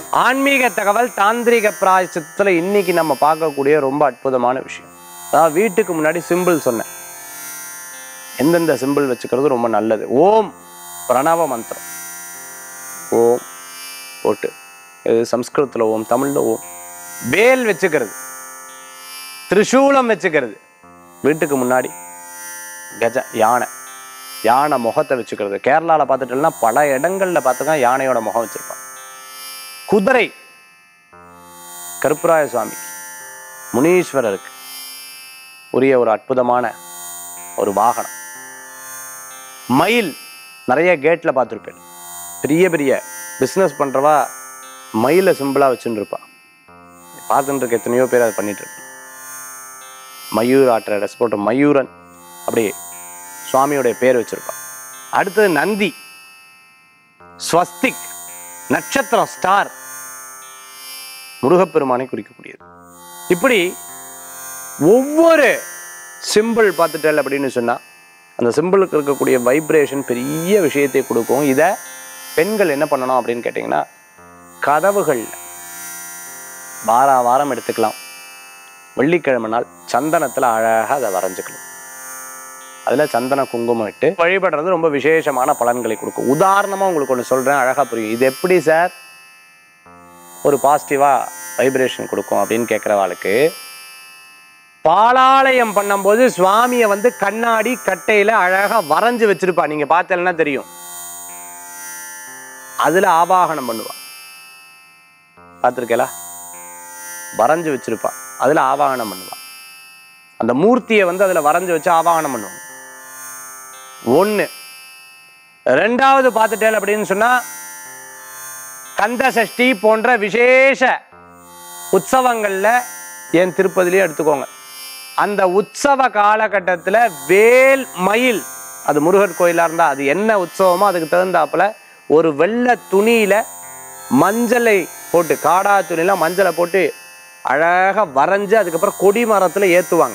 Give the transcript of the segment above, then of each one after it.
ஆன்மீக தகவல் தாந்திரிக பிராயசத்தில் இன்னைக்கு நம்ம பார்க்கக்கூடிய ரொம்ப அற்புதமான விஷயம் அதாவது வீட்டுக்கு முன்னாடி சிம்பிள் சொன்னேன் எந்தெந்த சிம்பிள் வச்சுக்கிறது ரொம்ப நல்லது ஓம் பிரணவ மந்திரம் ஓம் போட்டு இது சம்ஸ்கிருதத்தில் ஓம் தமிழில் ஓம் வேல் வச்சுக்கிறது திரிசூலம் வச்சுக்கிறது வீட்டுக்கு முன்னாடி கஜ யானை யானை முகத்தை வச்சுக்கிறது கேரளாவில் பார்த்துட்டோம்னா பல இடங்கள்ல பார்த்துக்கா யானையோட முகம் வச்சிருப்பான் குதிரை கருப்பராய சுவாமி முனீஸ்வரருக்கு உரிய ஒரு அற்புதமான ஒரு வாகனம் மயில் நிறைய கேட்டில் பார்த்துருப்பேன் பெரிய பெரிய பிஸ்னஸ் பண்ணுறவா மயிலை சிம்பிளாக வச்சுட்டு இருப்பா பார்த்துட்டு இருக்க எத்தனையோ பேர் அதை பண்ணிட்டு இருக்கு மயூர் ஆற்ற ட்ரெஸ் போட்ட மயூரன் அப்படி சுவாமியோடைய பேர் வச்சிருப்பான் அடுத்தது நந்தி ஸ்வஸ்திக் நட்சத்திரம் ஸ்டார் முருகப்பெருமானை குறிக்கக்கூடியது இப்படி ஒவ்வொரு சிம்பிள் பார்த்துட்டல் அப்படின்னு சொன்னா அந்த சிம்பிளுக்கு இருக்கக்கூடிய வைப்ரேஷன் பெரிய விஷயத்தை கொடுக்கும் இதை பெண்கள் என்ன பண்ணணும் அப்படின்னு கேட்டிங்கன்னா கதவுகள் வார வாரம் எடுத்துக்கலாம் வெள்ளிக்கிழமை நாள் சந்தனத்தில் அழகாக அதை வரைஞ்சுக்கலாம் அதில் சந்தன குங்குமம் இட்டு வழிபடுறது ரொம்ப விசேஷமான பலன்களை கொடுக்கும் உதாரணமாக உங்களுக்கு ஒன்று சொல்கிறேன் அழகாக புரியும் இது எப்படி சார் ஒரு பாசிட்டிவாக வைப்ரேஷன் கொடுக்கும் அப்படின்னு கேட்குறவாளுக்கு பாலாலயம் பண்ணும்போது சுவாமியை வந்து கண்ணாடி கட்டையில் அழகாக வரைஞ்சு வச்சிருப்பா நீங்கள் பார்த்தேன்னா தெரியும் அதில் ஆவாகனம் பண்ணுவா பார்த்துருக்கேலா வரைஞ்சு வச்சிருப்பா அதில் ஆவாகனம் பண்ணுவா அந்த மூர்த்தியை வந்து அதில் வரைஞ்சு வச்சு ஆவாகனம் பண்ணுவாங்க ஒன்று ரெண்டாவது பார்த்துட்டேன் அப்படின்னு சொன்னா கந்த சஷ்டி போன்ற விசேஷ உற்சவங்கள்ல என் திருப்பதிலையும் எடுத்துக்கோங்க அந்த உற்சவ காலகட்டத்தில் வேல் மயில் அது முருகர் கோயிலாக இருந்தால் அது என்ன உற்சவமோ அதுக்கு தகுந்தாப்புல ஒரு வெள்ளை துணியில மஞ்சளை போட்டு காடா துணியில மஞ்சளை போட்டு அழகாக வரைஞ்சு அதுக்கப்புறம் கொடி மரத்தில் ஏற்றுவாங்க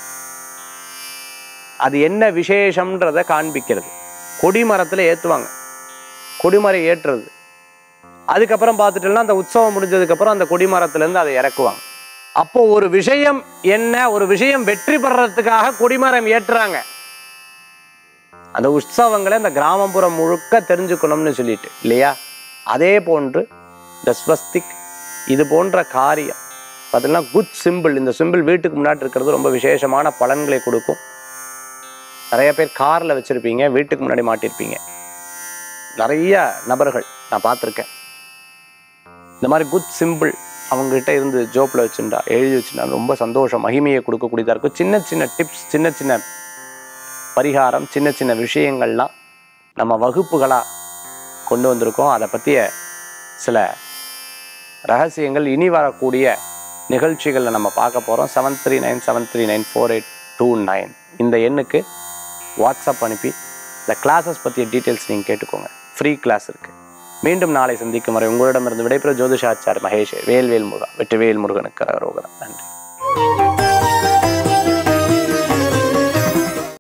அது என்ன விசேஷம்ன்றத காண்பிக்கிறது கொடிமரத்தில் ஏற்றுவாங்க கொடிமரம் ஏற்றுறது அதுக்கப்புறம் பார்த்துட்டோம்னா அந்த உற்சவம் முடிஞ்சதுக்கப்புறம் அந்த கொடிமரத்துலேருந்து அதை இறக்குவாங்க அப்போ ஒரு விஷயம் என்ன ஒரு விஷயம் வெற்றி பெறறதுக்காக கொடிமரம் ஏற்றுறாங்க அந்த உற்சவங்களை இந்த கிராமப்புறம் முழுக்க தெரிஞ்சுக்கணும்னு சொல்லிட்டு இல்லையா அதே போன்று இந்த ஸ்வஸ்திக் இது போன்ற காரியம் பார்த்தீங்கன்னா குட் சிம்பிள் இந்த சிம்பிள் வீட்டுக்கு முன்னாடி இருக்கிறது ரொம்ப விசேஷமான பலன்களை கொடுக்கும் நிறைய பேர் காரில் வச்சுருப்பீங்க வீட்டுக்கு முன்னாடி மாட்டியிருப்பீங்க நிறைய நபர்கள் நான் பார்த்துருக்கேன் இந்த மாதிரி குட் சிம்பிள் அவங்ககிட்ட இருந்து ஜோப்பில் வச்சுருந்தா எழுதி வச்சுருந்தா ரொம்ப சந்தோஷம் மகிமையை கொடுக்கக்கூடியதாக இருக்கும் சின்ன சின்ன டிப்ஸ் சின்ன சின்ன பரிகாரம் சின்ன சின்ன விஷயங்கள்லாம் நம்ம வகுப்புகளாக கொண்டு வந்திருக்கோம் அதை பற்றிய சில ரகசியங்கள் இனி வரக்கூடிய நிகழ்ச்சிகளில் நம்ம பார்க்க போகிறோம் seven three nine seven three nine four eight two nine இந்த எண்ணுக்கு வாட்ஸ்அப் அனுப்பி இந்த கிளாஸஸ் பற்றிய டீட்டெயில்ஸ் நீங்கள் கேட்டுக்கோங்க ஃப்ரீ கிளாஸ் இருக்குது மீண்டும் நாளை சந்திக்கும் வரை உங்களிடமிருந்து விடைபெறும் ஜோதிஷாச்சார் மகேஷ் வேல்வேல் முருகா வெற்றிவேல் முருகனுக்கு ரோகரம் நன்றி